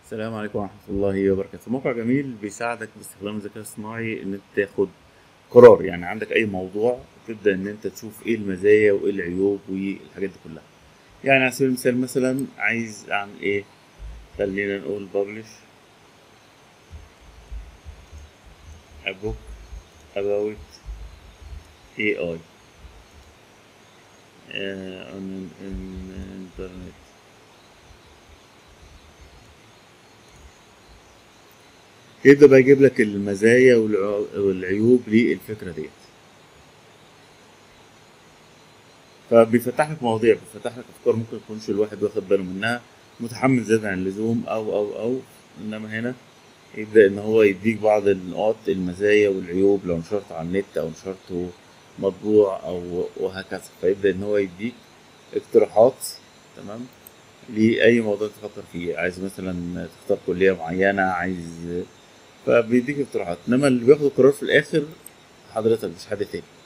السلام عليكم ورحمة الله وبركاته موقع جميل بيساعدك باستخدام الذكاء الصناعي ان انت تاخد قرار يعني عندك اي موضوع تبدأ ان انت تشوف ايه المزايا وايه العيوب والحاجات دي كلها يعني على سبيل المثال مثلا عايز اعمل ايه خلينا نقول publish a book about AI uh, on internet يبدأ بقى يجيب لك المزايا والع- والعيوب للفكرة ديت فبيفتح لك مواضيع بيفتح لك أفكار ممكن يكونش الواحد واخد باله منها متحمل زيادة عن اللزوم أو أو أو إنما هنا يبدأ إن هو يديك بعض النقاط المزايا والعيوب لو نشرته على النت أو نشرته مطبوع أو وهكذا فيبدأ إن هو يديك اقتراحات تمام لأي موضوع تفكر فيه عايز مثلا تختار كلية معينة عايز فبيديك اقتراحات انما اللي بياخد القرار في الاخر حضرتك مش حد تاني